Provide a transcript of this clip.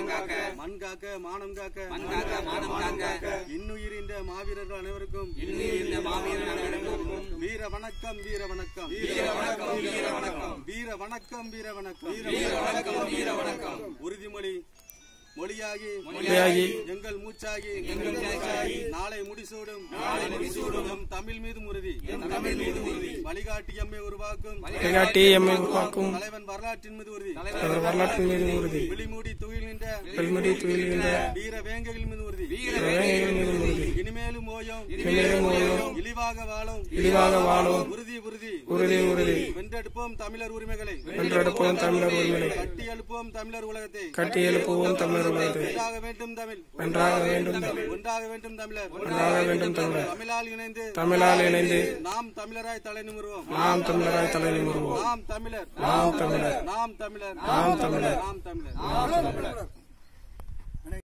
மானம் காக்க மண் காக்க மானம் காக்க மண் காக்க மானம் காக்க இன்னுயிரின்ற மாவீரர்கள் அனைவருக்கும் இன்னுயிர்ந்த மாவீரர் அனைவருக்கும் வீர வணக்கம் வீர வணக்கம் வீர வணக்கம் வீர வணக்கம் வீர வணக்கம் வீர வணக்கம் வீர வணக்கம் வீர வணக்கம் உறுதிமொழி மொழியாகி மொழியாகி எங்கள் மூச்சாகி எங்கள் மூச்சாகி நாளை முடிசூடும் நாளை முடிசூடும் எம் தமிழ் மீது உறுதி தமிழ் மீது உறுதி வழிகாட்டி எம்மை உருவாக்கும் வழிகாட்டி எம்மை உருவாக்கும் தலைவன் வரலாற்றின் மீது உறுதி அவர் வரலாற்றின் மீது உறுதி விழிமூடி துயில்கின்ற பெல்முடி துயில்கின்ற வீர வேங்கைகள் மீது உறுதி வேங்கைகள் மீது உறுதி இனிமேலும் ஓயும் இனிமேலும் ஓயும் இழிவாக வாழும் இழிவாக வாழும் உறுதி உறுதி உறுதி உறுதி வென்றெடுப்போம் தமிழர் உரிமைகளை வென்றெடுப்போம் தமிழர் உரிமையை கட்டி எழுப்போம் தமிழர் உலகத்தை கட்டி எழுப்புவோம் தமிழர் உலகத்தை ஒன்றாக வேண்டும் தமிழ் வென்றாக வேண்டும் தமிழ் ஒன்றாக வேண்டும் தமிழர் ஒன்றாக வேண்டும் தமிழர் தமிழால் இணைந்து தமிழால் இணைந்து நாம் தமிழராய் தலை நிமிருவோம் நாம் தமிழராய் தலை நிமிர்வோம் நாம் தமிழர் நாம் தமிழர் நாம் தமிழர் நாம் தமிழர் நாம் தமிழர்